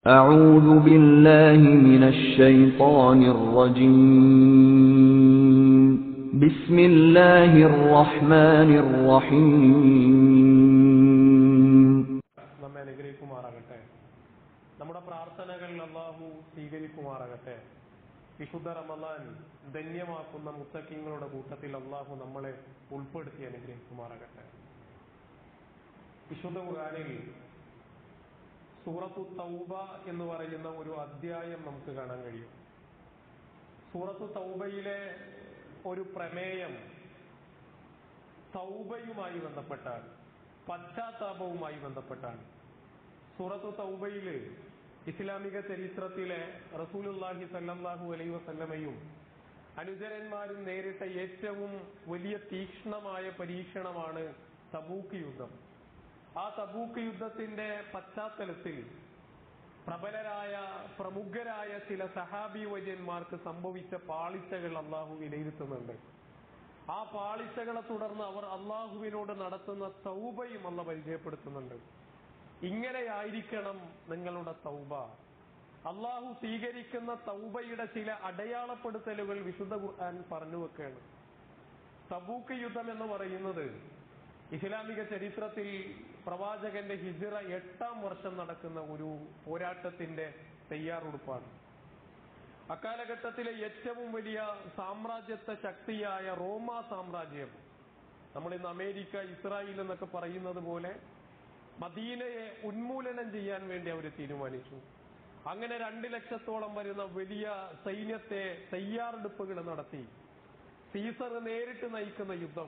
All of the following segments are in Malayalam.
أعوذ بالله من الشيطان الرجيم بسم الله الرحمن الرحيم നമ്മെ അനുഗ്രഹിക്കുമാറാകട്ടെ നമ്മുടെ പ്രാർത്ഥനകൾ അള്ളാഹു സ്വീകരിക്കുമാറാകട്ടെ വിശുദ്ധ റമലാൻ ധന്യമാക്കുന്ന മുത്തക്കിങ്ങളുടെ കൂട്ടത്തിൽ അള്ളാഹു നമ്മളെ ഉൾപ്പെടുത്തി അനുഗ്രഹിക്കുമാറാകട്ടെ വിശുദ്ധ ഖുർആനിൽ സൂറത്തു തൗബ എന്ന് പറയുന്ന ഒരു അധ്യായം നമുക്ക് കാണാൻ കഴിയും സൂറത്തു തൗബയിലെ ഒരു പ്രമേയം തൗബയുമായി ബന്ധപ്പെട്ടാണ് പശ്ചാത്താപവുമായി ബന്ധപ്പെട്ടാണ് സൂറത്തു തൗബയില് ഇസ്ലാമിക ചരിത്രത്തിലെ റസൂലുല്ലാഹി സല്ലല്ലാഹു അലൈഹി വസല്ലമയും അനുചരന്മാരും നേരിട്ട ഏറ്റവും വലിയ തീക്ഷ്ണമായ പരീക്ഷണമാണ് തബൂക്ക് യുദ്ധം ആ തബൂക്ക് യുദ്ധത്തിന്റെ പശ്ചാത്തലത്തിൽ പ്രബലരായ പ്രമുഖരായ ചില സഹാബി വര്യന്മാർക്ക് സംഭവിച്ച പാളിച്ചകൾ അള്ളാഹു വിലയിരുത്തുന്നുണ്ട് ആ പാളിച്ചകളെ തുടർന്ന് അവർ അള്ളാഹുവിനോട് നടത്തുന്ന തൗബയും അല്ല പരിചയപ്പെടുത്തുന്നുണ്ട് ഇങ്ങനെയായിരിക്കണം നിങ്ങളുടെ തൗബ അള്ളാഹു സ്വീകരിക്കുന്ന തൗബയുടെ ചില അടയാളപ്പെടുത്തലുകൾ വിശുദ്ധ ഖുർആൻ പറഞ്ഞു വെക്കുകയാണ് തബൂക്ക് യുദ്ധം എന്ന് പറയുന്നത് ഇസ്ലാമിക ചരിത്രത്തിൽ പ്രവാചകന്റെ ഹിജിറ എട്ടാം വർഷം നടക്കുന്ന ഒരു പോരാട്ടത്തിന്റെ തയ്യാറെടുപ്പാണ് അക്കാലഘട്ടത്തിലെ ഏറ്റവും വലിയ സാമ്രാജ്യത്വ ശക്തിയായ റോമ സാമ്രാജ്യം നമ്മൾ ഇന്ന് അമേരിക്ക ഇസ്രായേൽ എന്നൊക്കെ പറയുന്നത് പോലെ മദീനയെ ഉന്മൂലനം ചെയ്യാൻ വേണ്ടി അവർ തീരുമാനിച്ചു അങ്ങനെ രണ്ട് ലക്ഷത്തോളം വരുന്ന വലിയ സൈന്യത്തെ തയ്യാറെടുപ്പുകൾ നടത്തി സീസർ നേരിട്ട് നയിക്കുന്ന യുദ്ധം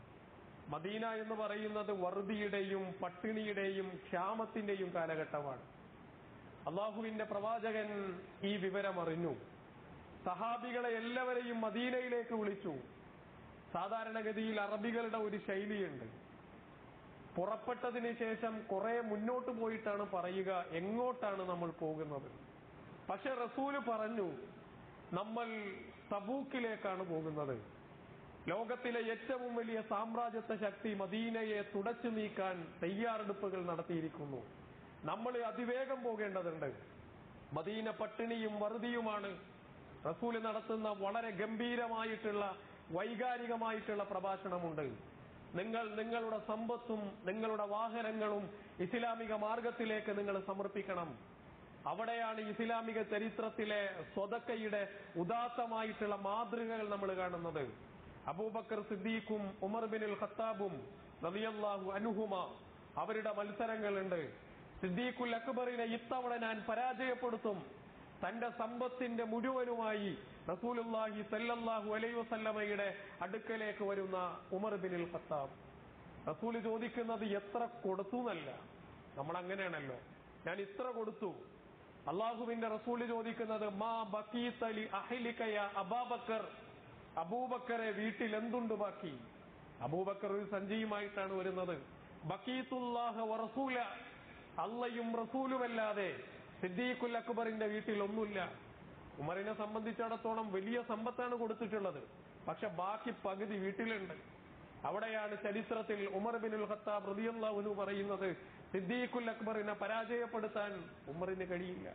മദീന എന്ന് പറയുന്നത് വറുതിയുടെയും പട്ടിണിയുടെയും ക്ഷാമത്തിന്റെയും കാലഘട്ടമാണ് അള്ളാഹുവിന്റെ പ്രവാചകൻ ഈ വിവരം അറിഞ്ഞു സഹാബികളെ എല്ലാവരെയും മദീനയിലേക്ക് വിളിച്ചു സാധാരണഗതിയിൽ അറബികളുടെ ഒരു ശൈലിയുണ്ട് പുറപ്പെട്ടതിന് ശേഷം കുറെ മുന്നോട്ട് പോയിട്ടാണ് പറയുക എങ്ങോട്ടാണ് നമ്മൾ പോകുന്നത് പക്ഷെ റസൂല് പറഞ്ഞു നമ്മൾ തബൂക്കിലേക്കാണ് പോകുന്നത് ലോകത്തിലെ ഏറ്റവും വലിയ സാമ്രാജ്യത്വ ശക്തി മദീനയെ തുടച്ചു നീക്കാൻ തയ്യാറെടുപ്പുകൾ നടത്തിയിരിക്കുന്നു നമ്മൾ അതിവേഗം പോകേണ്ടതുണ്ട് മദീന പട്ടിണിയും വറുതിയുമാണ് റസൂല് നടത്തുന്ന വളരെ ഗംഭീരമായിട്ടുള്ള വൈകാരികമായിട്ടുള്ള പ്രഭാഷണമുണ്ട് നിങ്ങൾ നിങ്ങളുടെ സമ്പത്തും നിങ്ങളുടെ വാഹനങ്ങളും ഇസ്ലാമിക മാർഗത്തിലേക്ക് നിങ്ങൾ സമർപ്പിക്കണം അവിടെയാണ് ഇസ്ലാമിക ചരിത്രത്തിലെ സ്വതക്കയുടെ ഉദാത്തമായിട്ടുള്ള മാതൃകകൾ നമ്മൾ കാണുന്നത് അബൂബക്കർ സിദ്ദീഖും ഉമർ ബിനുൽ ഖത്താബും റളിയല്ലാഹു അൻഹുമ അവരുടെ മത്സരങ്ങളുണ്ട് സിദ്ദീഖുൽ അക്ബറിനെ ഇത്തവണ ഞാൻ പരാജയപ്പെടുത്തും തന്റെ സമ്പത്തിന്റെ മുഴുവനുമായി റസൂലുല്ലാഹി സല്ലല്ലാഹു അലൈഹി വസല്ലമയുടെ അടുക്കലേക്ക് വരുന്ന ഉമർ ബിനുൽ ഖത്താബ് റസൂൽ ചോദിക്കുന്നത് എത്ര കൊടുത്തു എന്നല്ല നമ്മൾ അങ്ങനെയാണല്ലോ ഞാൻ ഇത്ര കൊടുത്തു അള്ളാഹുവിന്റെ റസൂല് ചോദിക്കുന്നത് മാ ബക്കീത്തലി അഹിലിക്കയ അബാബക്കർ അബൂബക്കറെ വീട്ടിൽ എന്തുണ്ട് ബാക്കി അബൂബക്കർ ഒരു സഞ്ചിയുമായിട്ടാണ് വരുന്നത് ബക്കീത്തുല്ലാഹ വറസൂല അള്ളയും റസൂലുമല്ലാതെ സിദ്ദീഖുൽ അക്ബറിന്റെ വീട്ടിൽ ഒന്നുമില്ല ഉമറിനെ സംബന്ധിച്ചിടത്തോളം വലിയ സമ്പത്താണ് കൊടുത്തിട്ടുള്ളത് പക്ഷെ ബാക്കി പകുതി വീട്ടിലുണ്ട് അവിടെയാണ് ചരിത്രത്തിൽ ഉമർ ബിനുൽ ഖത്താബ് റളിയല്ലാഹു പറയുന്നത് സിദ്ദീഖുൽ അക്ബറിനെ പരാജയപ്പെടുത്താൻ ഉമറിന് കഴിയില്ല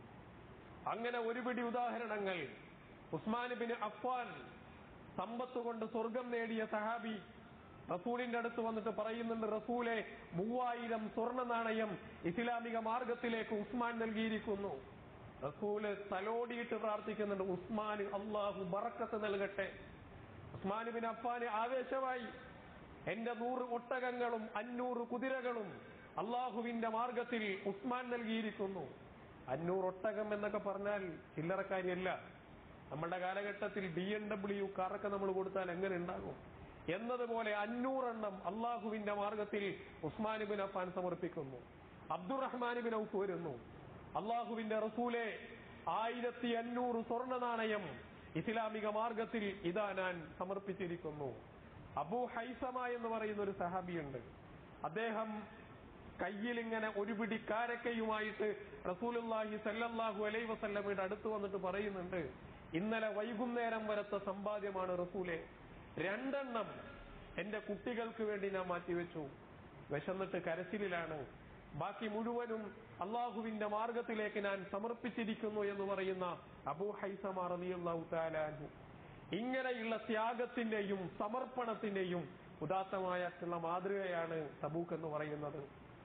അങ്ങനെ ഒരു പിടി ഉദാഹരണങ്ങൾ ഉസ്മാൻ ബിൻ അഫ്വാൻ സമ്പത്ത് കൊണ്ട് സ്വർഗം നേടിയ സഹാബി റസൂലിന്റെ അടുത്ത് വന്നിട്ട് പറയുന്നുണ്ട് റസൂലെ മൂവായിരം സ്വർണ്ണ നാണയം ഇസ്ലാമിക മാർഗത്തിലേക്ക് ഉസ്മാൻ നൽകിയിരിക്കുന്നു റസൂല് തലോടിയിട്ട് പ്രാർത്ഥിക്കുന്നുണ്ട് ഉസ്മാൻ അള്ളാഹു ബറക്കത്ത് നൽകട്ടെ ഉസ്മാൻ ബിൻ അഫ്ഫാന് ആവേശമായി എന്റെ നൂറ് ഒട്ടകങ്ങളും അഞ്ഞൂറ് കുതിരകളും അള്ളാഹുവിന്റെ മാർഗത്തിൽ ഉസ്മാൻ നൽകിയിരിക്കുന്നു അഞ്ഞൂറ് ഒട്ടകം എന്നൊക്കെ പറഞ്ഞാൽ ചില്ലറക്കാരിയല്ല നമ്മുടെ കാലഘട്ടത്തിൽ ബി എം ഡബ്ല്യു കാറൊക്കെ നമ്മൾ കൊടുത്താൽ എങ്ങനെ ഉണ്ടാകും എന്നതുപോലെ അഞ്ഞൂറെണ്ണം അള്ളാഹുവിന്റെ മാർഗത്തിൽ ഉസ്മാൻ ബിൻ അഫാൻ സമർപ്പിക്കുന്നു അബ്ദുറഹ്മാൻ ബിൻ ഔഫ് വരുന്നു അള്ളാഹുവിന്റെ റസൂലെ ആയിരത്തി അഞ്ഞൂറ് സ്വർണ്ണ നാണയം ഇസ്ലാമിക മാർഗത്തിൽ ഇതാ ഞാൻ സമർപ്പിച്ചിരിക്കുന്നു അബൂ ഹൈസമ എന്ന് പറയുന്ന ഒരു സഹാബിയുണ്ട് അദ്ദേഹം കയ്യിൽ ഇങ്ങനെ ഒരു പിടി കാരക്കയുമായിട്ട് റസൂലുല്ലാഹി സല്ലല്ലാഹു അലൈഹി വസല്ലമയുടെ അടുത്ത് വന്നിട്ട് പറയുന്നുണ്ട് ഇന്നലെ വൈകുന്നേരം വരത്ത സമ്പാദ്യമാണ് റസൂലെ രണ്ടെണ്ണം എന്റെ കുട്ടികൾക്ക് വേണ്ടി ഞാൻ മാറ്റിവെച്ചു വിശന്നിട്ട് കരച്ചിലാണ് ബാക്കി മുഴുവനും അള്ളാഹുവിന്റെ മാർഗത്തിലേക്ക് ഞാൻ സമർപ്പിച്ചിരിക്കുന്നു എന്ന് പറയുന്ന അബൂ ഹൈസമ റളിയല്ലാഹു തആല അൻഹു ഇങ്ങനെയുള്ള ത്യാഗത്തിന്റെയും സമർപ്പണത്തിന്റെയും ഉദാത്തമായിട്ടുള്ള മാതൃകയാണ് തബൂക്ക് എന്ന് പറയുന്നത്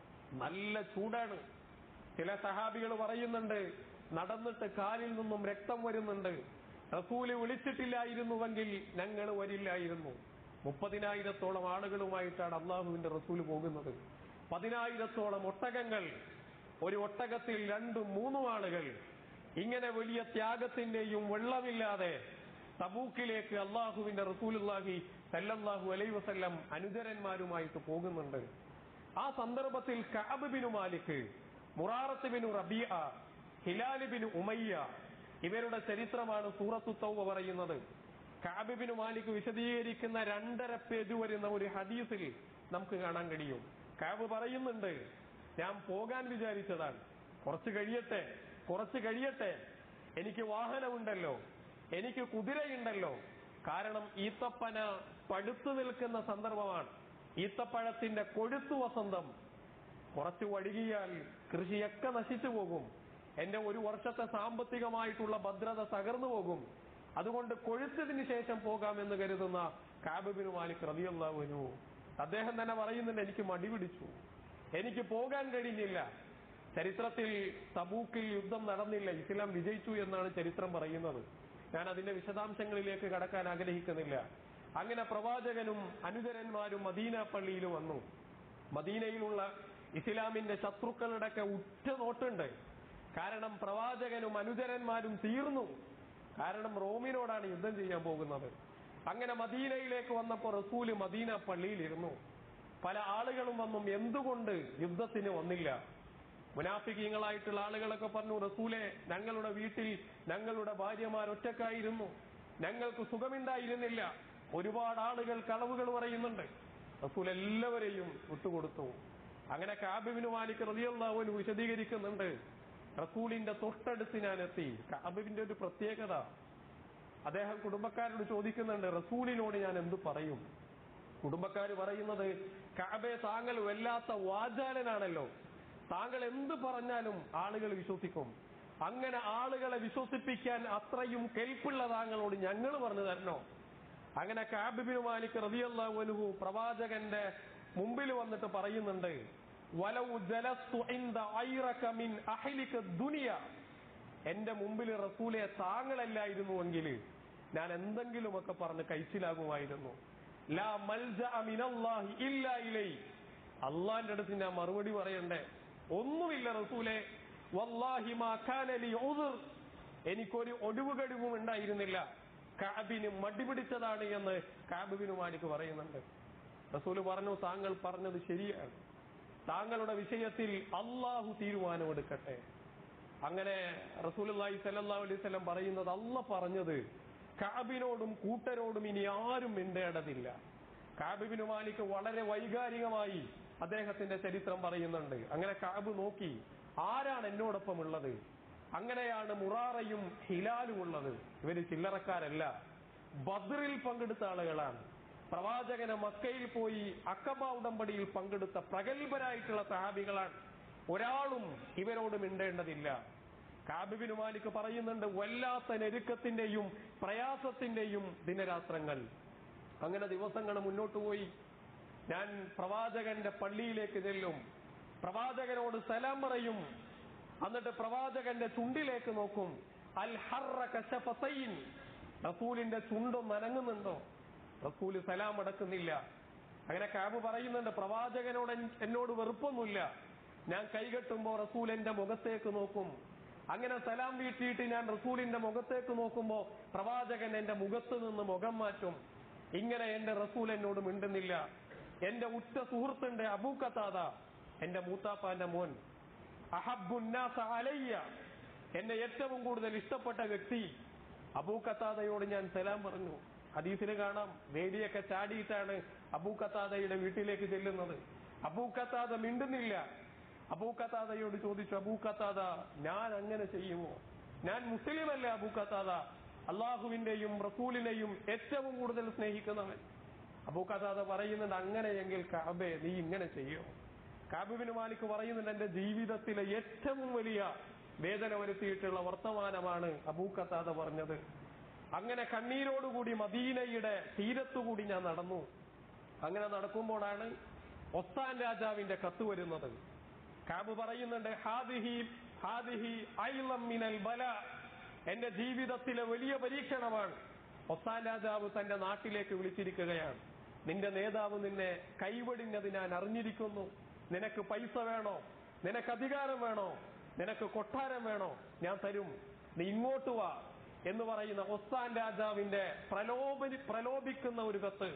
നല്ല ചൂടാണ് ചില സഹാബികൾ പറയുന്നുണ്ട് നടന്നിട്ട് കാലിൽ നിന്നും രക്തം വരുന്നുണ്ട് റസൂല് വിളിച്ചിട്ടില്ലായിരുന്നുവെങ്കിൽ ഞങ്ങൾ വരില്ലായിരുന്നു മുപ്പതിനായിരത്തോളം ആളുകളുമായിട്ടാണ് അള്ളാഹുവിന്റെ റസൂല് പോകുന്നത് പതിനായിരത്തോളം ഒട്ടകങ്ങൾ ഒരു ഒട്ടകത്തിൽ രണ്ടും മൂന്നും ആളുകൾ ഇങ്ങനെ വലിയ ത്യാഗത്തിന്റെയും വെള്ളമില്ലാതെ തബൂക്കിലേക്ക് അള്ളാഹുവിന്റെ റസൂലുല്ലാഹി സല്ലല്ലാഹു അലൈ വസല്ലം അനുചരന്മാരുമായിട്ട് പോകുന്നുണ്ട് ആ സന്ദർഭത്തിൽ Kaab bin Malik Murarah bin Rabia Hilal bin Umayya ഇവരുടെ ചരിത്രമാണ് സൂറത്തു തൗബ പറയുന്നത് കഅബ് ബിനു മാലിക് വിശദീകരിക്കുന്ന രണ്ടര പേജ് വരുന്ന ഒരു ഹദീസിൽ നമുക്ക് കാണാൻ കഴിയും കഅബ് പറയുന്നുണ്ട് ഞാൻ പോകാൻ വിചാരിച്ചതാണ് കുറച്ച് കഴിയട്ടെ കുറച്ച് കഴിയട്ടെ എനിക്ക് വാഹനമുണ്ടല്ലോ എനിക്ക് കുതിരയുണ്ടല്ലോ കാരണം ഈത്തപ്പന പഴുത്തു നിൽക്കുന്ന സന്ദർഭമാണ് ഈത്തപ്പഴത്തിന്റെ കൊഴുത്തു വസന്തം കുറച്ച് വഴുകിയാൽ കൃഷിയൊക്കെ നശിച്ചു പോകും എന്റെ ഒരു വർഷത്തെ സാമ്പത്തികമായിട്ടുള്ള ഭദ്രത തകർന്നു പോകും അതുകൊണ്ട് കൊഴുത്തതിന് ശേഷം പോകാമെന്ന് കരുതുന്ന കാബിബിന് മാലിക് റതിയല്ലാവുനു അദ്ദേഹം തന്നെ പറയുന്നുണ്ട് എനിക്ക് മടി പിടിച്ചു എനിക്ക് പോകാൻ കഴിഞ്ഞില്ല ചരിത്രത്തിൽ തബൂക്കിൽ യുദ്ധം നടന്നില്ല ഇസ്ലാം വിജയിച്ചു എന്നാണ് ചരിത്രം പറയുന്നത് ഞാൻ അതിന്റെ വിശദാംശങ്ങളിലേക്ക് കടക്കാൻ ആഗ്രഹിക്കുന്നില്ല അങ്ങനെ പ്രവാചകനും അനുചരന്മാരും മദീന പള്ളിയിൽ വന്നു മദീനയിലുള്ള ഇസ്ലാമിന്റെ ശത്രുക്കളുടെയൊക്കെ ഉറ്റ നോട്ടുണ്ട് കാരണം പ്രവാചകനും അനുചരന്മാരും തീർന്നു കാരണം റോമിനോടാണ് യുദ്ധം ചെയ്യാൻ പോകുന്നത് അങ്ങനെ മദീനയിലേക്ക് വന്നപ്പോൾ റസൂല് മദീന പള്ളിയിലിരുന്നു പല ആളുകളും വന്നും എന്തുകൊണ്ട് യുദ്ധത്തിന് വന്നില്ല മുനാഫികീങ്ങളായിട്ടുള്ള ആളുകളൊക്കെ പറഞ്ഞു റസൂലെ ഞങ്ങളുടെ വീട്ടിൽ ഞങ്ങളുടെ ഭാര്യമാർ ഒറ്റക്കായിരുന്നു ഞങ്ങൾക്ക് സുഖമിണ്ടായിരുന്നില്ല ഒരുപാട് ആളുകൾ കളവുകൾ പറയുന്നുണ്ട് റസൂൽ എല്ലാവരെയും വിട്ടുകൊടുത്തു അങ്ങനെ കാബിബിന് മാലിക് റതിയുള്ളവൻ വിശദീകരിക്കുന്നുണ്ട് റസൂലിന്റെ തൊട്ടടുത്ത് ഞാൻ എത്തി കാബിബിന്റെ ഒരു പ്രത്യേകത അദ്ദേഹം കുടുംബക്കാരോട് ചോദിക്കുന്നുണ്ട് റസൂലിനോട് ഞാൻ എന്തു പറയും കുടുംബക്കാർ പറയുന്നത് കാബെ താങ്കൾ വല്ലാത്ത വാചാലനാണല്ലോ താങ്കൾ എന്ത് പറഞ്ഞാലും ആളുകൾ വിശ്വസിക്കും അങ്ങനെ ആളുകളെ വിശ്വസിപ്പിക്കാൻ അത്രയും കെൽപ്പുള്ള താങ്കളോട് ഞങ്ങൾ പറഞ്ഞു തരണോ അങ്ങനെ കാബിബിന് മാലിക് റതിയല്ലാഹുനുഹു പ്രവാചകന്റെ മുമ്പിൽ വന്നിട്ട് പറയുന്നുണ്ട് വലൗ ജലസ്തു ഇൻദ ഐറക മിൻ അഹ്ലിക ദുനിയ എന്റെ മുമ്പിൽ റസൂലെ താങ്കളല്ലായിരുന്നുവെങ്കിൽ ഞാൻ എന്തെങ്കിലുമൊക്കെ പറഞ്ഞ് കഴിച്ചിലാകുമായിരുന്നു ലാ മൽജ മിനല്ലാഹി ഇല്ലാ ഇലൈ അള്ളാന്റെ അടുത്ത് ഞാൻ മറുപടി പറയണ്ടേ ഒന്നുമില്ല റസൂലെ വല്ലാഹി മാ കാന ലി ഉദ്ർ എനിക്കൊരു ഒടിവുകടിവും ഉണ്ടായിരുന്നില്ല കാബിന് മടിപിടിച്ചതാണ് എന്ന് കാബിബിന് മാലിക്ക് പറയുന്നുണ്ട് റസൂല് പറഞ്ഞു താങ്കൾ പറഞ്ഞത് ശരിയാണ് താങ്കളുടെ വിഷയത്തിൽ അള്ളാഹു തീരുമാനമെടുക്കട്ടെ അങ്ങനെ റസൂലി സല്ലാ അലൈവല്ലം പറയുന്നത് അല്ല പറഞ്ഞത് കാബിനോടും കൂട്ടരോടും ഇനി ആരും മിണ്ടേണ്ടതില്ല കാബിബിന് മാലിക്ക് വളരെ വൈകാരികമായി അദ്ദേഹത്തിന്റെ ചരിത്രം പറയുന്നുണ്ട് അങ്ങനെ കാബ് നോക്കി ആരാണ് എന്നോടൊപ്പം ഉള്ളത് അങ്ങനെയാണ് മുറാറയും ഹിലാലും ഉള്ളത് ഇവര് ചില്ലറക്കാരല്ല ബദ്റിൽ പങ്കെടുത്ത ആളുകളാണ് പ്രവാചകന് മക്കയിൽ പോയി അക്കബ ഉടമ്പടിയിൽ പങ്കെടുത്ത പ്രഗത്ഭരായിട്ടുള്ള സഹാബികളാണ് ഒരാളും ഇവരോട് മിണ്ടേണ്ടതില്ല കാബിബിന് മാലിക് പറയുന്നുണ്ട് വല്ലാത്ത ഞെരുക്കത്തിന്റെയും പ്രയാസത്തിന്റെയും ദിനരാത്രങ്ങൾ അങ്ങനെ ദിവസങ്ങൾ മുന്നോട്ട് പോയി ഞാൻ പ്രവാചകന്റെ പള്ളിയിലേക്ക് ചെല്ലും പ്രവാചകനോട് സലാം പറയും എന്നിട്ട് പ്രവാചകന്റെ ചുണ്ടിലേക്ക് നോക്കും അൽ ഹർറ കശഫസൈൻ റസൂലിന്റെ ചുണ്ടും നനങ്ങുന്നുണ്ടോ റസൂല് സലാം അടക്കുന്നില്ല അങ്ങനെ കാബ് പറയുന്നുണ്ട് പ്രവാചകനോട് എൻ- എന്നോട് വെറുപ്പൊന്നുമില്ല ഞാൻ കൈകെട്ടുമ്പോ റസൂൽ എന്റെ മുഖത്തേക്ക് നോക്കും അങ്ങനെ സലാം വീട്ടിയിട്ട് ഞാൻ റസൂലിന്റെ മുഖത്തേക്ക് നോക്കുമ്പോ പ്രവാചകൻ എന്റെ മുഖത്ത് നിന്ന് മുഖം മാറ്റും ഇങ്ങനെ എന്റെ റസൂൽ എന്നോട് മിണ്ടുന്നില്ല എന്റെ ഉറ്റ സുഹൃത്തുണ്ട് അബൂക്കത്താത എന്റെ മൂത്താപ്പാന്റെ മോൻ അഹബുന്നാസ അലയ്യ എന്നെ ഏറ്റവും കൂടുതൽ ഇഷ്ടപ്പെട്ട വ്യക്തി അബൂക്കത്താദയോട് ഞാൻ സലാം പറഞ്ഞു ഹദീസിന് കാണാം വേദിയൊക്കെ ചാടിയിട്ടാണ് അബൂക്കത്താദയുടെ വീട്ടിലേക്ക് ചെല്ലുന്നത് അബൂക്കത്താദ മിണ്ടുന്നില്ല അബൂക്കത്താദയോട് ചോദിച്ചു അബൂക്കത്താദ ഞാൻ അങ്ങനെ ചെയ്യുമോ ഞാൻ മുസ്ലിമല്ല അബൂക്കത്താദ അള്ളാഹുവിന്റെയും റസൂലിനെയും ഏറ്റവും കൂടുതൽ സ്നേഹിക്കുന്നവൻ അബൂക്കത്താദ പറയുന്നുണ്ട് അങ്ങനെയെങ്കിൽ കഅബെ നീ ഇങ്ങനെ ചെയ്യോ കാബിബിന് മാലിക് പറയുന്നുണ്ട് എന്റെ ജീവിതത്തിലെ ഏറ്റവും വലിയ വേദന വരുത്തിയിട്ടുള്ള വർത്തമാനമാണ് അബൂക്കത്താത പറഞ്ഞത് അങ്ങനെ കണ്ണീരോടുകൂടി മദീനയുടെ തീരത്തുകൂടി ഞാൻ നടന്നു അങ്ങനെ നടക്കുമ്പോഴാണ് ഒസ്താൻ രാജാവിന്റെ കത്ത് വരുന്നത് കാബ് പറയുന്നുണ്ട് ഹാദിഹി ഹാദിഹി ഐലം മിനൽ ബല എന്റെ ജീവിതത്തിലെ വലിയ പരീക്ഷണമാണ് ഒസ്താൻ രാജാവ് തന്റെ നാട്ടിലേക്ക് വിളിച്ചിരിക്കുകയാണ് നിന്റെ നേതാവ് നിന്നെ കൈവടിഞ്ഞത് ഞാൻ അറിഞ്ഞിരിക്കുന്നു നിനക്ക് പൈസ വേണോ നിനക്ക് അധികാരം വേണോ നിനക്ക് കൊട്ടാരം വേണോ ഞാൻ തരും നീ ഇങ്ങോട്ട് വാ എന്ന് പറയുന്ന ഒസ്താൻ രാജാവിന്റെ പ്രലോഭി പ്രലോഭിക്കുന്ന ഒരു കത്ത്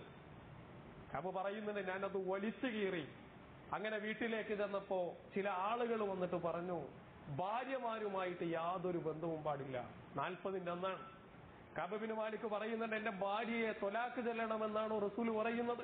അപ്പൊ പറയുന്നുണ്ട് ഞാനത് വലിച്ചു കീറി അങ്ങനെ വീട്ടിലേക്ക് ചെന്നപ്പോ ചില ആളുകൾ വന്നിട്ട് പറഞ്ഞു ഭാര്യമാരുമായിട്ട് യാതൊരു ബന്ധവും പാടില്ല നാൽപ്പതിന്റെ ഒന്നാണ് കബബിന് മാലിക് പറയുന്നുണ്ട് എന്റെ ഭാര്യയെ തൊലാക്ക് ചെല്ലണമെന്നാണോ റസൂൽ പറയുന്നത്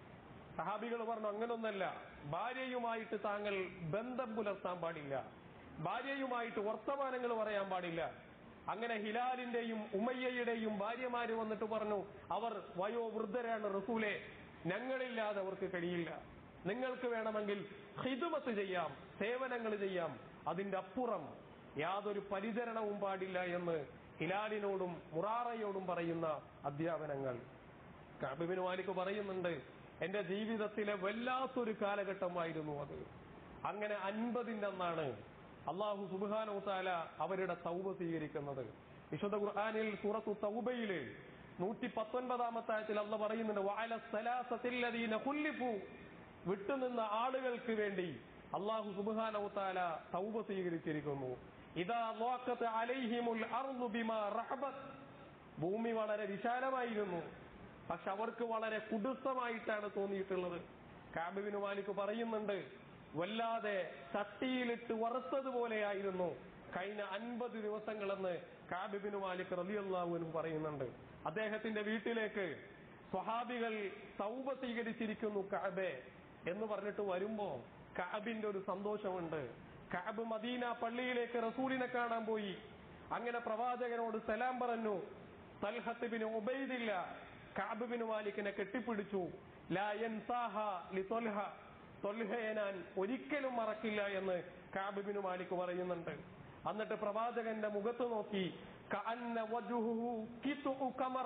സഹാബികൾ പറഞ്ഞു അങ്ങനൊന്നല്ല ഭാര്യയുമായിട്ട് താങ്കൾ ബന്ധം പുലർത്താൻ പാടില്ല ഭാര്യയുമായിട്ട് വർത്തമാനങ്ങൾ പറയാൻ പാടില്ല അങ്ങനെ ഹിലാലിന്റെയും ഉമയ്യയുടെയും ഭാര്യമാര് വന്നിട്ട് പറഞ്ഞു അവർ വയോവൃദ്ധരാണ് റസൂലെ ഞങ്ങളില്ലാതെ അവർക്ക് കഴിയില്ല നിങ്ങൾക്ക് വേണമെങ്കിൽ ഹിതുമത്ത് ചെയ്യാം സേവനങ്ങൾ ചെയ്യാം അതിന്റെ അപ്പുറം യാതൊരു പരിചരണവും പാടില്ല എന്ന് ഹിലാലിനോടും മുറാറയോടും പറയുന്ന അധ്യാപനങ്ങൾ കാബിബിന് മാലിക് പറയുന്നുണ്ട് എന്റെ ജീവിതത്തിലെ വല്ലാത്തൊരു കാലഘട്ടമായിരുന്നു അത് അങ്ങനെ അൻപതിന്റെ അന്നാണ് അള്ളാഹു സുബാനോ താല അവരുടെ തൗബ സ്വീകരിക്കുന്നത് വിശുദ്ധ ഖുർആാനിൽ സൂറത്തു തൗബയില് നൂറ്റി പത്തൊൻപതാമത്തെ ആയത്തിൽ അള്ള പറയുന്നുണ്ട് വാല സലാസത്തില്ലദീന ഖുല്ലിഫു വിട്ടുനിന്ന ആളുകൾക്ക് വേണ്ടി അള്ളാഹു സുബാനോ താല തൗബ സ്വീകരിച്ചിരിക്കുന്നു ഇതാ ലോക്കത്ത് അലൈഹിമുൽ അർദു ബിമാ റഹബത്ത് ഭൂമി വളരെ വിശാലമായിരുന്നു പക്ഷെ അവർക്ക് വളരെ കുടുസമായിട്ടാണ് തോന്നിയിട്ടുള്ളത് കാബിബിന് മാലിക് പറയുന്നുണ്ട് വല്ലാതെ ചട്ടിയിലിട്ട് വറുത്തതുപോലെയായിരുന്നു കഴിഞ്ഞ അൻപത് ദിവസങ്ങളെന്ന് കാബിബിന് മാലിക് റലിയല്ലാവുനും പറയുന്നുണ്ട് അദ്ദേഹത്തിന്റെ വീട്ടിലേക്ക് സ്വഹാബികൾ സൗബ സ്വീകരിച്ചിരിക്കുന്നു കാബെ എന്ന് പറഞ്ഞിട്ട് വരുമ്പോ കാബിന്റെ ഒരു സന്തോഷമുണ്ട് കാബ് മദീന പള്ളിയിലേക്ക് റസൂലിനെ കാണാൻ പോയി അങ്ങനെ പ്രവാചകനോട് സലാം പറഞ്ഞു തൽഹത്തിബിന് ഉബൈദില്ല കാബിബിന് മാലിക്കിനെ കെട്ടിപ്പിടിച്ചു ലാ യൻസാഹ ലി തൊൽഹ തൊൽഹയെ ഞാൻ ഒരിക്കലും മറക്കില്ല എന്ന് കാബിബിന് മാലിക് പറയുന്നുണ്ട് എന്നിട്ട് പ്രവാചകന്റെ മുഖത്ത് നോക്കി കഅന്ന വജുഹുഹു കിത്ഉ കമർ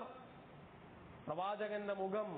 പ്രവാചകന്റെ മുഖം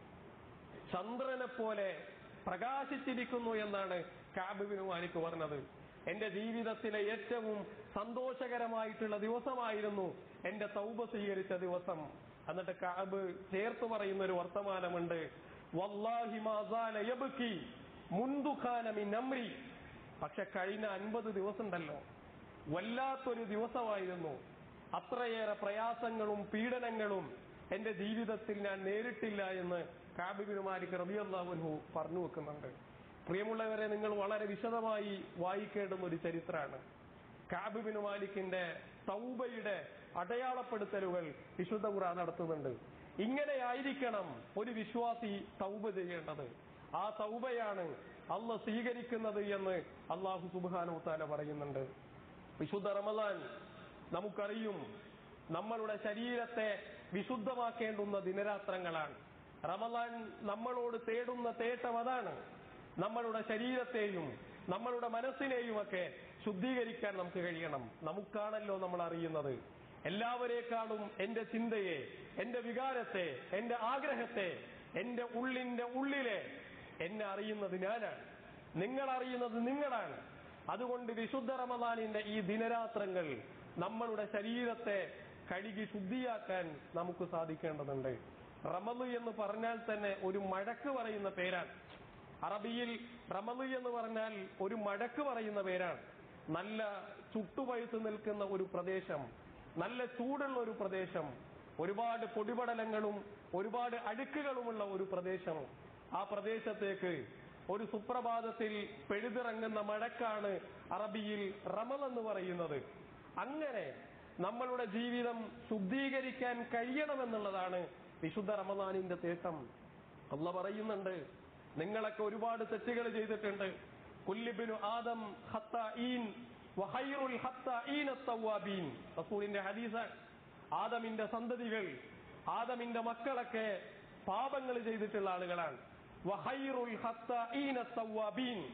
ചന്ദ്രനെ പോലെ പ്രകാശിച്ചിരിക്കുന്നു എന്നാണ് കാബിബിന് മാലിക് പറഞ്ഞത് എന്റെ ജീവിതത്തിലെ ഏറ്റവും സന്തോഷകരമായിട്ടുള്ള ദിവസമായിരുന്നു എന്റെ തൗബ സ്വീകരിച്ച ദിവസം എന്നിട്ട് കാബ് ചേർത്ത് പറയുന്ന ഒരു വർത്തമാനമുണ്ട് വല്ലാഹി മാസാല യബ്കി മുൻതു ഖാനമിൻ അമ്രി പക്ഷെ കഴിഞ്ഞ അൻപത് ദിവസം ഉണ്ടല്ലോ വല്ലാത്തൊരു ദിവസമായിരുന്നു അത്രയേറെ പ്രയാസങ്ങളും പീഡനങ്ങളും എന്റെ ജീവിതത്തിൽ ഞാൻ നേരിട്ടില്ല എന്ന് കാബിബിന് മാലിക് റബിയല്ലാഹുൻഹു പറഞ്ഞു വെക്കുന്നുണ്ട് പ്രിയമുള്ളവരെ നിങ്ങൾ വളരെ വിശദമായി വായിക്കേണ്ടുന്ന ഒരു ചരിത്രമാണ് കാബിബിന് മാലിക്കിന്റെ തൗബയുടെ അടയാളപ്പെടുത്തലുകൾ വിശുദ്ധ ഖുർആൻ നടത്തുന്നുണ്ട് ഇങ്ങനെയായിരിക്കണം ഒരു വിശ്വാസി തൗബ ചെയ്യേണ്ടത് ആ തൗബയാണ് അള്ള സ്വീകരിക്കുന്നത് എന്ന് അള്ളാഹു സുബാനു താല പറയുന്നുണ്ട് വിശുദ്ധ റമദാൻ നമുക്കറിയും നമ്മളുടെ ശരീരത്തെ വിശുദ്ധമാക്കേണ്ടുന്ന ദിനരാത്രങ്ങളാണ് റമദാൻ നമ്മളോട് തേടുന്ന തേട്ടം അതാണ് നമ്മളുടെ ശരീരത്തെയും നമ്മളുടെ മനസ്സിനെയും ഒക്കെ ശുദ്ധീകരിക്കാൻ നമുക്ക് കഴിയണം നമുക്കാണല്ലോ നമ്മൾ അറിയുന്നത് എല്ലാവരെക്കാളും എന്റെ ചിന്തയെ എന്റെ വികാരത്തെ എന്റെ ആഗ്രഹത്തെ എന്റെ ഉള്ളിന്റെ ഉള്ളിലെ എന്നെ അറിയുന്നത് ഞാനാണ് നിങ്ങൾ അറിയുന്നത് നിങ്ങളാണ് അതുകൊണ്ട് വിശുദ്ധ റമദാനിന്റെ ഈ ദിനരാത്രങ്ങൾ നമ്മളുടെ ശരീരത്തെ കഴുകി ശുദ്ധിയാക്കാൻ നമുക്ക് സാധിക്കേണ്ടതുണ്ട് റമദ് എന്ന് പറഞ്ഞാൽ തന്നെ ഒരു മഴക്ക് പറയുന്ന പേരാണ് അറബിയിൽ റമദ് എന്ന് പറഞ്ഞാൽ ഒരു മഴക്ക് പറയുന്ന പേരാണ് നല്ല ചുട്ടുപഴുത്ത് നിൽക്കുന്ന ഒരു പ്രദേശം നല്ല ചൂടുള്ള ഒരു പ്രദേശം ഒരുപാട് പൊടിപടലങ്ങളും ഒരുപാട് അഴുക്കുകളുമുള്ള ഒരു പ്രദേശം ആ പ്രദേശത്തേക്ക് ഒരു സുപ്രഭാതത്തിൽ പെഴുതിറങ്ങുന്ന മഴക്കാണ് അറബിയിൽ റമൽ എന്ന് പറയുന്നത് അങ്ങനെ നമ്മളുടെ ജീവിതം ശുദ്ധീകരിക്കാൻ കഴിയണമെന്നുള്ളതാണ് വിശുദ്ധ റമദാനിന്റെ തേട്ടം അല്ല പറയുന്നുണ്ട് നിങ്ങളൊക്കെ ഒരുപാട് തെറ്റുകൾ ചെയ്തിട്ടുണ്ട് കുല്ലിബിനു ആദം ഖത്താഈൻ വഖൈറുൽ ഖത്താഈന തവ്വാബീൻ റസൂലിന്റെ ഹദീസാണ് ആദമിന്റെ സന്തതികൾ ആദമിന്റെ മക്കളൊക്കെ പാപങ്ങൾ ചെയ്തിട്ടുള്ള ആളുകളാണ് വഖൈറുൽ ഖത്താഈന തവ്വാബീൻ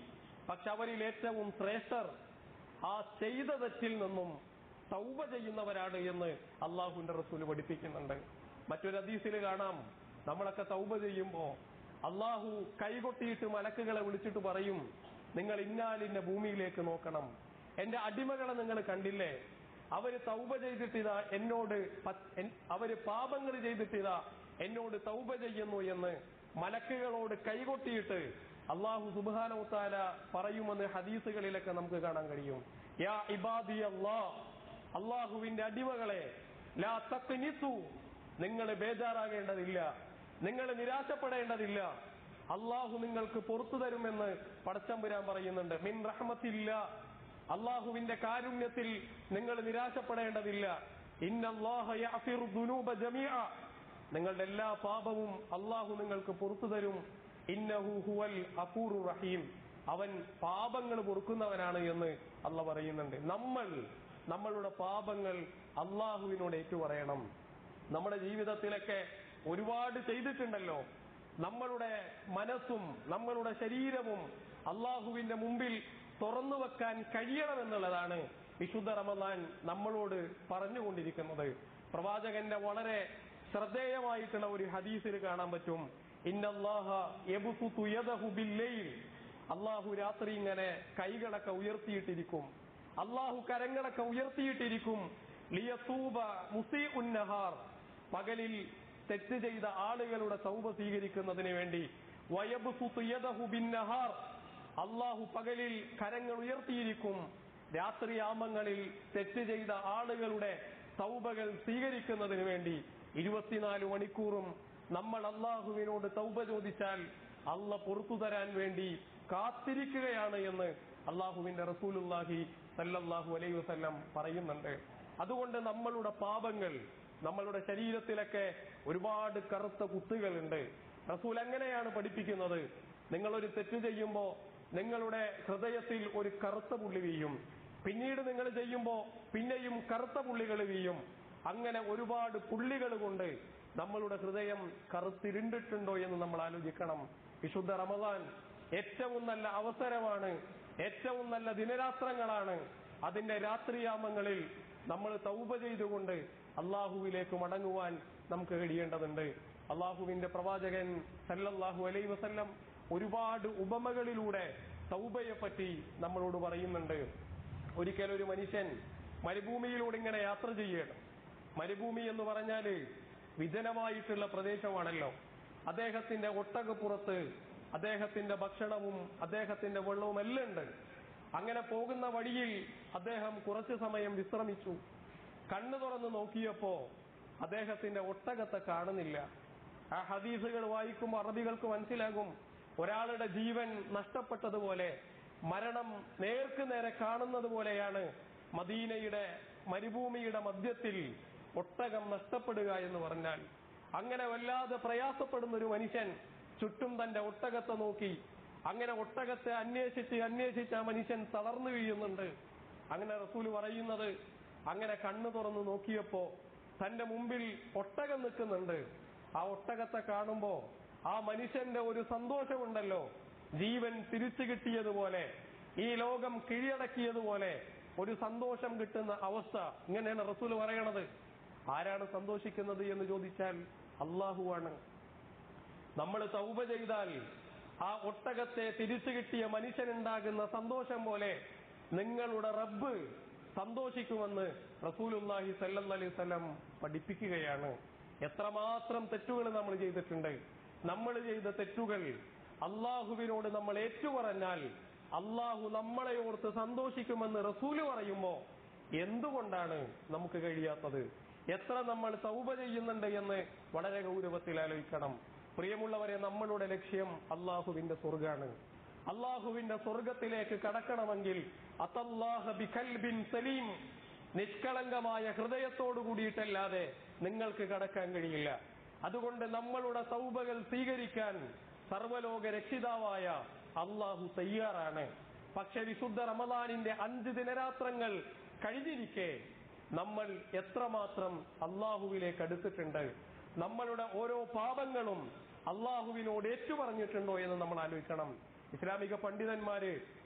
പക്ഷെ അവരിൽ ഏറ്റവും ശ്രേഷ്ഠർ ആ ചെയ്ത തെറ്റിൽ നിന്നും തൗബ ചെയ്യുന്നവരാണ് എന്ന് അള്ളാഹുവിന്റെ റസൂല് പഠിപ്പിക്കുന്നുണ്ട് മറ്റൊരു ഹദീസിൽ കാണാം നമ്മളൊക്കെ തൗബ ചെയ്യുമ്പോ അള്ളാഹു കൈകൊട്ടിയിട്ട് മലക്കുകളെ വിളിച്ചിട്ട് പറയും നിങ്ങൾ ഇന്നാലിന്റെ ഭൂമിയിലേക്ക് നോക്കണം എന്റെ അടിമകളെ നിങ്ങൾ കണ്ടില്ലേ അവര് തൗബ ചെയ്തിട്ടിതാ എന്നോട് പ- എൻ- അവര് പാപങ്ങൾ ചെയ്തിട്ടിതാ എന്നോട് തൗബ ചെയ്യുന്നു എന്ന് മലക്കുകളോട് കൈകൊട്ടിയിട്ട് അള്ളാഹു സുബാനോത്താല പറയുമെന്ന് ഹദീസുകളിലൊക്കെ നമുക്ക് കാണാൻ കഴിയും യാ ഇബാദി അള്ളാ അള്ളാഹുവിന്റെ അടിമകളെ ലാ തക്നിസു നിങ്ങൾ ബേജാറാകേണ്ടതില്ല നിങ്ങൾ നിരാശപ്പെടേണ്ടതില്ല അള്ളാഹു നിങ്ങൾക്ക് പുറത്തു തരുമെന്ന് പടച്ചമ്പുരാൻ പറയുന്നുണ്ട് മിൻ റഹ്മത്തില്ല അള്ളാഹുവിന്റെ കാരുണ്യത്തിൽ നിങ്ങൾ നിരാശപ്പെടേണ്ടതില്ല ഇന്നല്ലാഹ യഅഫിറു ദുനൂബ ജമീഅ നിങ്ങളുടെ എല്ലാ പാപവും അള്ളാഹു നിങ്ങൾക്ക് പുറത്തു തരും ഇന്നഹു ഹുവൽ അഫൂറു റഹീം അവൻ പാപങ്ങൾ പൊറുക്കുന്നവനാണ് എന്ന് അല്ല പറയുന്നുണ്ട് നമ്മൾ നമ്മളുടെ പാപങ്ങൾ അള്ളാഹുവിനോട് ഏറ്റുപറയണം നമ്മുടെ ജീവിതത്തിലൊക്കെ ഒരുപാട് ചെയ്തിട്ടുണ്ടല്ലോ നമ്മളുടെ മനസ്സും നമ്മളുടെ ശരീരവും അള്ളാഹുവിന്റെ മുമ്പിൽ തുറന്നു വെക്കാൻ കഴിയണമെന്നുള്ളതാണ് വിശുദ്ധ റമദാൻ നമ്മളോട് പറഞ്ഞുകൊണ്ടിരിക്കുന്നത് പ്രവാചകന്റെ വളരെ ശ്രദ്ധേയമായിട്ടുള്ള ഒരു ഹദീസിൽ കാണാൻ പറ്റും ഇന്നല്ലാഹ യബ്സുതു യദഹു ബില്ലൈൽ അള്ളാഹു രാത്രി ഇങ്ങനെ കൈകളൊക്കെ ഉയർത്തിയിട്ടിരിക്കും അള്ളാഹു കരങ്ങളൊക്കെ ഉയർത്തിയിട്ടിരിക്കും ലിയത്തൂബ മുസീ ഉന്നഹാർ പകലിൽ തെറ്റ് ചെയ്ത ആളുകളുടെ തൗബ സ്വീകരിക്കുന്നതിന് വേണ്ടി വയബ്സുതു യദഹു ബിന്നഹാർ അള്ളാഹു പകലിൽ കരങ്ങൾ ഉയർത്തിയിരിക്കും രാത്രിയാമങ്ങളിൽ തെറ്റ് ചെയ്ത ആളുകളുടെ തൗബകൾ സ്വീകരിക്കുന്നതിന് വേണ്ടി ഇരുപത്തിനാല് മണിക്കൂറും നമ്മൾ അള്ളാഹുവിനോട് തൗബ ചോദിച്ചാൽ അല്ല പുറത്തു തരാൻ വേണ്ടി കാത്തിരിക്കുകയാണ് എന്ന് അള്ളാഹുവിന്റെ റസൂലുല്ലാഹി സല്ലല്ലാഹു അലൈഹി വസല്ലം പറയുന്നുണ്ട് അതുകൊണ്ട് നമ്മളുടെ പാപങ്ങൾ നമ്മളുടെ ശരീരത്തിലൊക്കെ ഒരുപാട് കറുത്ത കുത്തുകളുണ്ട് റസൂൽ എങ്ങനെയാണ് പഠിപ്പിക്കുന്നത് നിങ്ങളൊരു തെറ്റ് ചെയ്യുമ്പോൾ നിങ്ങളുടെ ഹൃദയത്തിൽ ഒരു കറുത്ത പുള്ളി വീയും പിന്നീട് നിങ്ങൾ ചെയ്യുമ്പോൾ പിന്നെയും കറുത്ത പുള്ളികൾ വീയും അങ്ങനെ ഒരുപാട് പുള്ളികൾ കൊണ്ട് നമ്മളുടെ ഹൃദയം കറുത്തിരുണ്ടിട്ടുണ്ടോ എന്ന് നമ്മൾ ആലോചിക്കണം വിശുദ്ധ റമദാൻ ഏറ്റവും നല്ല അവസരമാണ് ഏറ്റവും നല്ല ദിനരാത്രങ്ങളാണ് അതിന്റെ രാത്രിയാമങ്ങളിൽ നമ്മൾ തൗബ ചെയ്തുകൊണ്ട് അള്ളാഹുവിലേക്ക് മടങ്ങുവാൻ നമുക്ക് കഴിയേണ്ടതുണ്ട് അള്ളാഹുവിന്റെ പ്രവാചകൻ സല്ലല്ലാഹു അലൈ വസല്ലം ഒരുപാട് ഉപമകളിലൂടെ തൗബയെ പറ്റി നമ്മളോട് പറയുന്നുണ്ട് ഒരിക്കൽ ഒരു മനുഷ്യൻ മരുഭൂമിയിലൂടെ ഇങ്ങനെ യാത്ര ചെയ്യണം മരുഭൂമി എന്ന് പറഞ്ഞാല് വിജനമായിട്ടുള്ള പ്രദേശമാണല്ലോ അദ്ദേഹത്തിന്റെ ഒട്ടകപ്പുറത്ത് അദ്ദേഹത്തിന്റെ ഭക്ഷണവും അദ്ദേഹത്തിന്റെ വെള്ളവും എല്ലാം ഉണ്ട് അങ്ങനെ പോകുന്ന വഴിയിൽ അദ്ദേഹം കുറച്ചു സമയം വിശ്രമിച്ചു കണ്ണു തുറന്ന് നോക്കിയപ്പോ അദ്ദേഹത്തിന്റെ ഒട്ടകത്തെ കാണുന്നില്ല ആ ഹദീസുകൾ വായിക്കുമ്പോൾ അറബികൾക്ക് മനസ്സിലാകും ഒരാളുടെ ജീവൻ നഷ്ടപ്പെട്ടതുപോലെ മരണം നേർക്ക് നേരെ കാണുന്നത് പോലെയാണ് മദീനയുടെ മരുഭൂമിയുടെ മധ്യത്തിൽ ഒട്ടകം നഷ്ടപ്പെടുക എന്ന് പറഞ്ഞാൽ അങ്ങനെ വല്ലാതെ പ്രയാസപ്പെടുന്ന ഒരു മനുഷ്യൻ ചുറ്റും തന്റെ ഒട്ടകത്തെ നോക്കി അങ്ങനെ ഒട്ടകത്തെ അന്വേഷിച്ച് അന്വേഷിച്ച് ആ മനുഷ്യൻ തളർന്നു വീഴുന്നുണ്ട് അങ്ങനെ റസൂല് പറയുന്നത് അങ്ങനെ കണ്ണു തുറന്നു നോക്കിയപ്പോ തന്റെ മുമ്പിൽ ഒട്ടകം നിൽക്കുന്നുണ്ട് ആ ഒട്ടകത്തെ കാണുമ്പോ ആ മനുഷ്യന്റെ ഒരു സന്തോഷമുണ്ടല്ലോ ജീവൻ തിരിച്ചു കിട്ടിയതുപോലെ ഈ ലോകം കീഴടക്കിയതുപോലെ ഒരു സന്തോഷം കിട്ടുന്ന അവസ്ഥ ഇങ്ങനെയാണ് റസൂൽ പറയണത് ആരാണ് സന്തോഷിക്കുന്നത് എന്ന് ചോദിച്ചാൽ അള്ളാഹുവാണ് നമ്മൾ തൗബ ചെയ്താൽ ആ ഒട്ടകത്തെ തിരിച്ചു കിട്ടിയ മനുഷ്യനുണ്ടാകുന്ന സന്തോഷം പോലെ നിങ്ങളുടെ റബ്ബ് സന്തോഷിക്കുമെന്ന് റസൂലുല്ലാഹി സല്ലല്ലാഹു അലൈഹി വസല്ലം പഠിപ്പിക്കുകയാണ് എത്രമാത്രം തെറ്റുകൾ നമ്മൾ ചെയ്തിട്ടുണ്ട് നമ്മൾ ചെയ്ത തെറ്റുകൾ അള്ളാഹുവിനോട് നമ്മൾ ഏറ്റുപറഞ്ഞാൽ അള്ളാഹു നമ്മളെ ഓർത്ത് സന്തോഷിക്കുമെന്ന് റസൂല് പറയുമ്പോ എന്തുകൊണ്ടാണ് നമുക്ക് കഴിയാത്തത് എത്ര നമ്മൾ തൗബ ചെയ്യുന്നുണ്ട് എന്ന് വളരെ ഗൗരവത്തിൽ ആലോചിക്കണം പ്രിയമുള്ളവരെ നമ്മളുടെ ലക്ഷ്യം അള്ളാഹുവിന്റെ സ്വർഗാണ് അള്ളാഹുവിന്റെ സ്വർഗത്തിലേക്ക് കടക്കണമെങ്കിൽ അത്തല്ലാഹ ബിഖൽബിൻ സലീം നിഷ്കളങ്കമായ ഹൃദയത്തോടു കൂടിയിട്ടല്ലാതെ നിങ്ങൾക്ക് കടക്കാൻ കഴിയില്ല അതുകൊണ്ട് നമ്മളുടെ തൗബകൾ സ്വീകരിക്കാൻ സർവലോക രക്ഷിതാവായ അള്ളാഹു തയ്യാറാണ് പക്ഷെ വിശുദ്ധ റമദാനിന്റെ അഞ്ച് ദിനരാത്രങ്ങൾ കഴിഞ്ഞിരിക്കെ നമ്മൾ എത്രമാത്രം അള്ളാഹുവിലേക്ക് അടുത്തിട്ടുണ്ട് നമ്മളുടെ ഓരോ പാപങ്ങളും അള്ളാഹുവിനോട് ഏറ്റുപറഞ്ഞിട്ടുണ്ടോ എന്ന് നമ്മൾ ആലോചിക്കണം ഇസ്ലാമിക പണ്ഡിതന്മാര്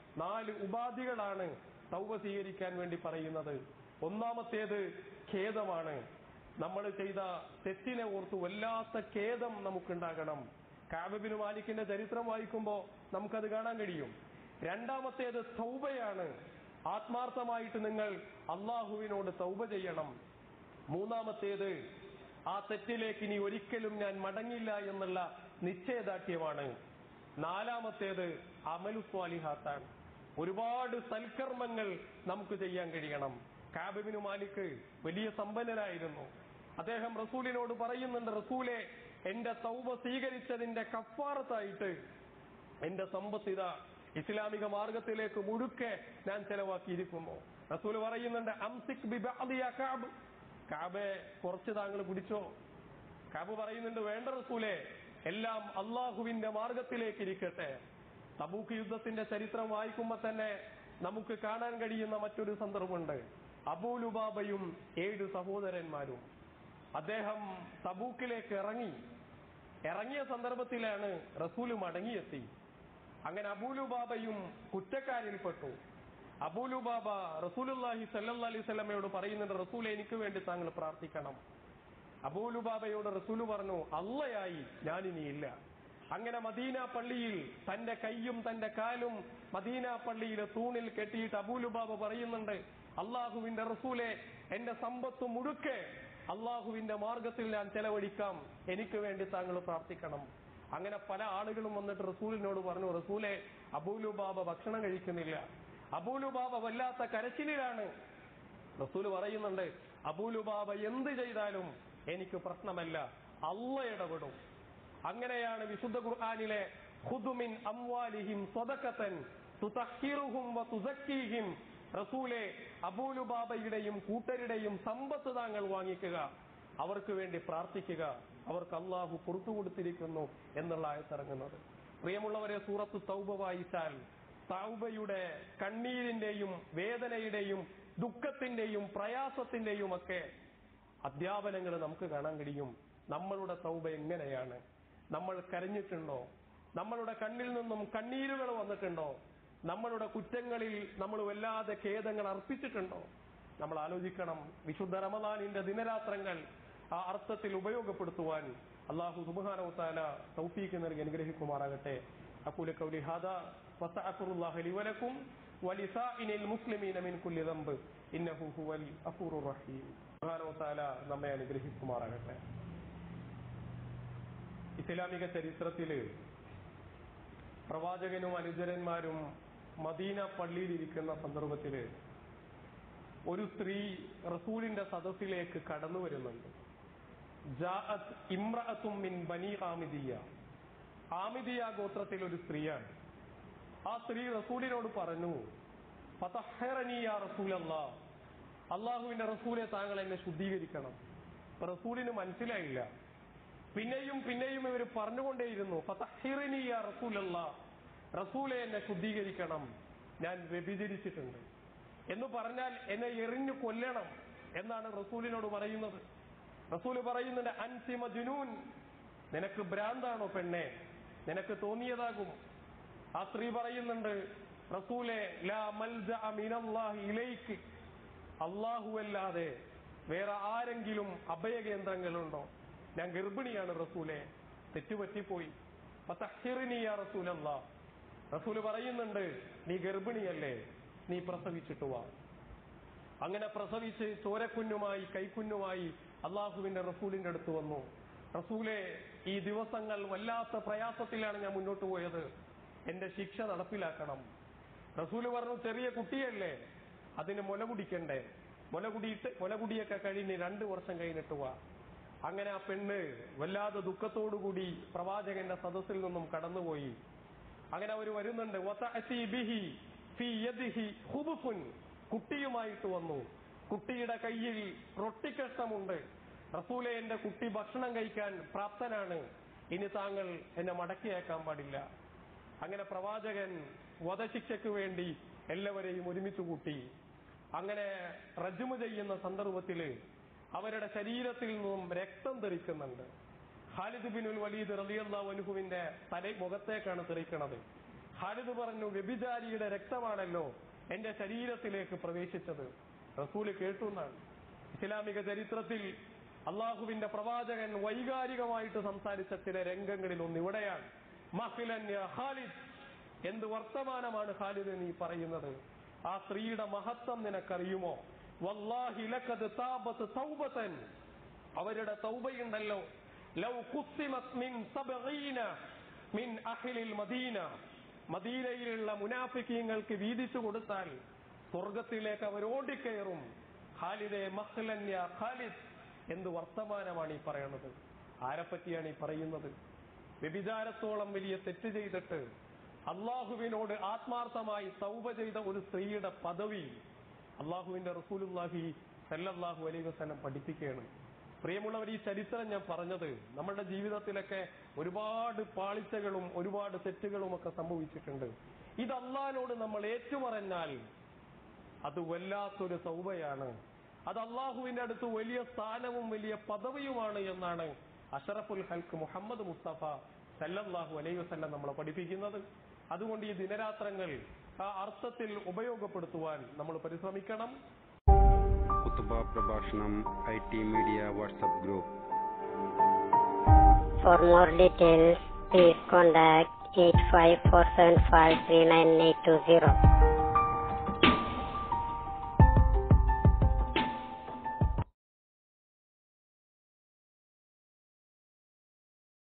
നാല് ഉപാധികളാണ് തൗബ സ്വീകരിക്കാൻ വേണ്ടി പറയുന്നത് ഒന്നാമത്തേത് ഖേദമാണ് നമ്മൾ ചെയ്ത തെറ്റിനെ ഓർത്ത് വല്ലാത്ത ഖേദം നമുക്കുണ്ടാകണം കാബിബിന് മാലിക്കിന്റെ ചരിത്രം വായിക്കുമ്പോൾ നമുക്കത് കാണാൻ കഴിയും രണ്ടാമത്തേത് തൗബയാണ് ആത്മാർത്ഥമായിട്ട് നിങ്ങൾ അള്ളാഹുവിനോട് തൗബ ചെയ്യണം മൂന്നാമത്തേത് ആ തെറ്റിലേക്ക് ഇനി ഒരിക്കലും ഞാൻ മടങ്ങില്ല എന്നുള്ള നിശ്ചയദാർഢ്യമാണ് നാലാമത്തേത് അമലു സ്വാലിഹാത്താണ് ഒരുപാട് സൽക്കർമ്മങ്ങൾ നമുക്ക് ചെയ്യാൻ കഴിയണം കാബിബിന് മാലിക് വലിയ സമ്പന്നനായിരുന്നു അദ്ദേഹം റസൂലിനോട് പറയുന്നുണ്ട് റസൂലെ എന്റെ തൗബ സ്വീകരിച്ചതിന്റെ കഫാറത്തായിട്ട് എന്റെ സമ്പത്ത് ഇതാ ഇസ്ലാമിക മാർഗത്തിലേക്ക് മുഴുക്കെ ഞാൻ ചെലവാക്കിയിരിക്കുന്നു റസൂൽ പറയുന്നുണ്ട് അംസിക് ബി ബഅദി യാ കഅബ് കാബെ കുറച്ച് താങ്കൾ പിടിച്ചോ കാബ് പറയുന്നുണ്ട് വേണ്ട റസൂലെ എല്ലാം അള്ളാഹുവിന്റെ മാർഗത്തിലേക്ക് ഇരിക്കട്ടെ തബൂക്ക് യുദ്ധത്തിന്റെ ചരിത്രം വായിക്കുമ്പോൾ തന്നെ നമുക്ക് കാണാൻ കഴിയുന്ന മറ്റൊരു സന്ദർഭമുണ്ട് അബൂലുബാബയും ഏഴ് സഹോദരന്മാരും അദ്ദേഹം തബൂക്കിലേക്ക് ഇറങ്ങി ഇറങ്ങിയ സന്ദർഭത്തിലാണ് റസൂല് മടങ്ങിയെത്തി അങ്ങനെ അബൂലുബാബയും കുറ്റക്കാരിൽപ്പെട്ടു അബൂലുബാബ റസൂലുല്ലാഹി സല്ലല്ലാഹി അലൈഹി സ്വലമയോട് പറയുന്നുണ്ട് റസൂൽ എനിക്ക് വേണ്ടി താങ്കൾ പ്രാർത്ഥിക്കണം അബൂലുബാബയോട് റസൂല് പറഞ്ഞു അള്ളയായി ഞാനിനിയില്ല അങ്ങനെ മദീന പള്ളിയിൽ തന്റെ കൈയും തന്റെ കാലും മദീന പള്ളിയിലെ തൂണിൽ കെട്ടിയിട്ട് അബൂലുബാബ പറയുന്നുണ്ട് അള്ളാഹുവിന്റെ റസൂലെ എന്റെ സമ്പത്ത് മുഴുക്കെ അള്ളാഹുവിന്റെ മാർഗത്തിൽ ഞാൻ ചെലവഴിക്കാം എനിക്ക് വേണ്ടി താങ്കൾ പ്രാർത്ഥിക്കണം അങ്ങനെ പല ആളുകളും വന്നിട്ട് റസൂലിനോട് പറഞ്ഞു റസൂലെ അബൂലുബാബ ഭക്ഷണം കഴിക്കുന്നില്ല അബൂലുബാബ വല്ലാത്ത കരച്ചിലിലാണ് റസൂല് പറയുന്നുണ്ട് അബൂലുബാബ എന്ത് ചെയ്താലും എനിക്ക് പ്രശ്നമല്ല അള്ള ഇടപെടും അങ്ങനെയാണ് വിശുദ്ധ ഖുർആാനിലെ ഖുദുമിൻ അംവാലിഹിം സ്വതക്കത്തൻ തുതഹിറുഹും വ തുസക്കീഹിം റസൂലെ അബൂലുബാബയുടെയും കൂട്ടരുടെയും സമ്പത്ത് താങ്കൾ വാങ്ങിക്കുക അവർക്ക് വേണ്ടി പ്രാർത്ഥിക്കുക അവർക്ക് അള്ളാഹു പുറത്തു കൊടുത്തിരിക്കുന്നു എന്നുള്ള ആയത്തിറങ്ങുന്നത് പ്രിയമുള്ളവരെ സൂറത്ത് തൗബ വായിച്ചാൽ തൗബയുടെ കണ്ണീരിന്റെയും വേദനയുടെയും ദുഃഖത്തിന്റെയും പ്രയാസത്തിന്റെയും ഒക്കെ അധ്യാപനങ്ങൾ നമുക്ക് കാണാൻ കഴിയും നമ്മളുടെ തൗബ എങ്ങനെയാണ് നമ്മൾ കരഞ്ഞിട്ടുണ്ടോ നമ്മളുടെ കണ്ണിൽ നിന്നും കണ്ണീരുകൾ വന്നിട്ടുണ്ടോ നമ്മളുടെ കുറ്റങ്ങളിൽ നമ്മൾ വല്ലാതെ ഖേദങ്ങൾ അർപ്പിച്ചിട്ടുണ്ടോ നമ്മൾ ആലോചിക്കണം വിശുദ്ധ റമദാനിന്റെ ദിനരാത്രങ്ങൾ ആ അർത്ഥത്തിൽ ഉപയോഗപ്പെടുത്തുവാൻ അള്ളാഹു സുബാനവത്താല തൗഫീക്ക് നൽകി അനുഗ്രഹിക്കുമാറാകട്ടെ അക്കൂല കൗലി ഹാദ വസ്തഅഫിറുല്ലാഹി ലി വലക്കും വലിസാഇനിൽ മുസ്ലിമീന മിൻ കുല്ലി ദംബ് ഇന്നഹു ഹുവൽ അഫൂറുർ റഹീം സുബ്ഹാനഹു നമ്മെ അനുഗ്രഹിക്കുമാറാകട്ടെ ഇസ്ലാമിക ചരിത്രത്തില് പ്രവാചകനും അനുചരന്മാരും മദീന പള്ളിയിലിരിക്കുന്ന സന്ദർഭത്തില് ഒരു സ്ത്രീ റസൂലിന്റെ സദസ്സിലേക്ക് കടന്നു വരുന്നുണ്ട് ജാഅത്ത് ഇമ്രഅത്തും മിൻ ബനി ആമിദിയ ആമിദിയ ഗോത്രത്തിൽ ഒരു സ്ത്രീയാണ് ആ സ്ത്രീ റസൂലിനോട് പറഞ്ഞു ഫതഹ്ഹറനി യാ റസൂലല്ലാ അള്ളാഹുവിന്റെ റസൂലെ താങ്കൾ എന്നെ ശുദ്ധീകരിക്കണം അപ്പൊ റസൂലിന് മനസ്സിലായില്ല പിന്നെയും പിന്നെയും ഇവർ പറഞ്ഞുകൊണ്ടേയിരുന്നു ഫതഹ്ഹിറനി യാ റസൂലല്ലാ റസൂലെ എന്നെ ശുദ്ധീകരിക്കണം ഞാൻ വ്യഭിചരിച്ചിട്ടുണ്ട് എന്ന് പറഞ്ഞാൽ എന്നെ എറിഞ്ഞു കൊല്ലണം എന്നാണ് റസൂലിനോട് പറയുന്നത് റസൂല് പറയുന്നുണ്ട് അൻസിമ ജുനൂൻ നിനക്ക് ഭ്രാന്താണോ പെണ്ണെ നിനക്ക് തോന്നിയതാകും ആ സ്ത്രീ പറയുന്നുണ്ട് റസൂലെ ലാ മൽജ മിനല്ലാഹി ഇലൈക്ക് അല്ലാഹുവല്ലാതെ വേറെ ആരെങ്കിലും അഭയകേന്ദ്രങ്ങളുണ്ടോ ഞാൻ ഗർഭിണിയാണ് റസൂലെ തെറ്റുപറ്റിപ്പോയി ഫതഹ്ഹിറിനി യാ റസൂലല്ലാ റസൂല് പറയുന്നുണ്ട് നീ ഗർഭിണിയല്ലേ നീ പ്രസവിച്ചിട്ട് വാ അങ്ങനെ പ്രസവിച്ച് ചോരക്കുഞ്ഞുമായി കൈക്കുഞ്ഞുമായി അള്ളാഹുവിന്റെ റസൂലിന്റെ അടുത്ത് വന്നു റസൂലെ ഈ ദിവസങ്ങൾ വല്ലാത്ത പ്രയാസത്തിലാണ് ഞാൻ മുന്നോട്ട് പോയത് എന്റെ ശിക്ഷ നടപ്പിലാക്കണം റസൂല് പറഞ്ഞു ചെറിയ കുട്ടിയല്ലേ അതിന് മുല കുടിക്കണ്ടേ മുല കുടിയിട്ട് മുല കുടിയൊക്കെ കഴിഞ്ഞ് രണ്ടു വർഷം കഴിഞ്ഞിട്ട് വാ അങ്ങനെ ആ പെണ്ണ് വല്ലാതെ ദുഃഖത്തോടുകൂടി പ്രവാചകന്റെ സദസ്സിൽ നിന്നും കടന്നുപോയി അങ്ങനെ അവർ വരുന്നുണ്ട് വതഅതി ബിഹി ഫീ യദിഹി ഖുബുഫുൻ കുട്ടിയുമായിട്ട് വന്നു കുട്ടിയുടെ കയ്യിൽ റൊട്ടിക്കഷ്ണമുണ്ട് റസൂലെ എന്റെ കുട്ടി ഭക്ഷണം കഴിക്കാൻ പ്രാപ്തനാണ് ഇനി താങ്കൾ എന്നെ മടക്കിയേക്കാൻ പാടില്ല അങ്ങനെ പ്രവാചകൻ വധശിക്ഷയ്ക്ക് വേണ്ടി എല്ലാവരെയും ഒരുമിച്ച് കൂട്ടി അങ്ങനെ റജുമ് ചെയ്യുന്ന സന്ദർഭത്തിൽ അവരുടെ ശരീരത്തിൽ നിന്നും രക്തം തെറിക്കുന്നുണ്ട് ഖാലിദ് ബിനുൽ വലീദ് റളിയല്ലാഹു അൻഹുവിന്റെ തല മുഖത്തേക്കാണ് തെറിക്കുന്നത് ഖാലിദ് പറഞ്ഞു വ്യഭിചാരിയുടെ രക്തമാണല്ലോ എന്റെ ശരീരത്തിലേക്ക് പ്രവേശിച്ചത് റസൂല് കേട്ടു എന്നാണ് ഇസ്ലാമിക ചരിത്രത്തിൽ അള്ളാഹുവിന്റെ പ്രവാചകൻ വൈകാരികമായിട്ട് സംസാരിച്ച ചില രംഗങ്ങളിൽ ഒന്ന് ഇവിടെയാണ് മഹിലൻ യാ ഖാലിദ് എന്ത് വർത്തമാനമാണ് ഖാലിദ് നീ പറയുന്നത് ആ സ്ത്രീയുടെ മഹത്വം നിനക്കറിയുമോ വല്ലാഹി ലഖദ് താബത്ത് തൗബതൻ അവരുടെ തൗബയുണ്ടല്ലോ ലൗ ഖുസിമത് മിൻ സബഈന മിൻ അഹ്ലിൽ മദീന മദീനയിലുള്ള മുനാഫിക്കീങ്ങൾക്ക് വീതിച്ചു കൊടുത്താൽ സ്വർഗത്തിലേക്ക് അവർ ഓടിക്കയറും ഖാലിദെ മഹ്ലൻ യാ ഖാലിദ് എന്ത് വർത്തമാനമാണ് ഈ പറയുന്നത് ആരെപ്പറ്റിയാണ് ഈ പറയുന്നത് വ്യഭിചാരത്തോളം വലിയ തെറ്റ് ചെയ്തിട്ട് അള്ളാഹുവിനോട് ആത്മാർത്ഥമായി തൗബ ചെയ്ത ഒരു സ്ത്രീയുടെ പദവി അള്ളാഹുവിന്റെ റസൂലുല്ലാഹി സല്ലല്ലാഹു അലൈഹി വസല്ലം പഠിപ്പിക്കുകയാണ് പ്രിയമുള്ളവർ ഈ ചരിത്രം ഞാൻ പറഞ്ഞത് നമ്മുടെ ജീവിതത്തിലൊക്കെ ഒരുപാട് പാളിച്ചകളും ഒരുപാട് തെറ്റുകളും ഒക്കെ സംഭവിച്ചിട്ടുണ്ട് ഇത് അള്ളാഹിനോട് നമ്മൾ ഏറ്റുപറഞ്ഞാൽ അത് വല്ലാത്തൊരു സൗബയാണ് അത് അള്ളാഹുവിന്റെ അടുത്ത് വലിയ സ്ഥാനവും വലിയ പദവിയുമാണ് എന്നാണ് അഷറഫുൽ ഹൽക്ക് മുഹമ്മദ് മുസ്തഫ സല്ലല്ലാഹു അലൈഹി വസല്ലം നമ്മളെ പഠിപ്പിക്കുന്നത് അതുകൊണ്ട് ഈ ദിനരാത്രങ്ങൾ ആ അർത്ഥത്തിൽ ഉപയോഗപ്പെടുത്തുവാൻ നമ്മൾ പരിശ്രമിക്കണം കുത്തുബ പ്രഭാഷണം I T media WhatsApp group For more details, please contact 854753980.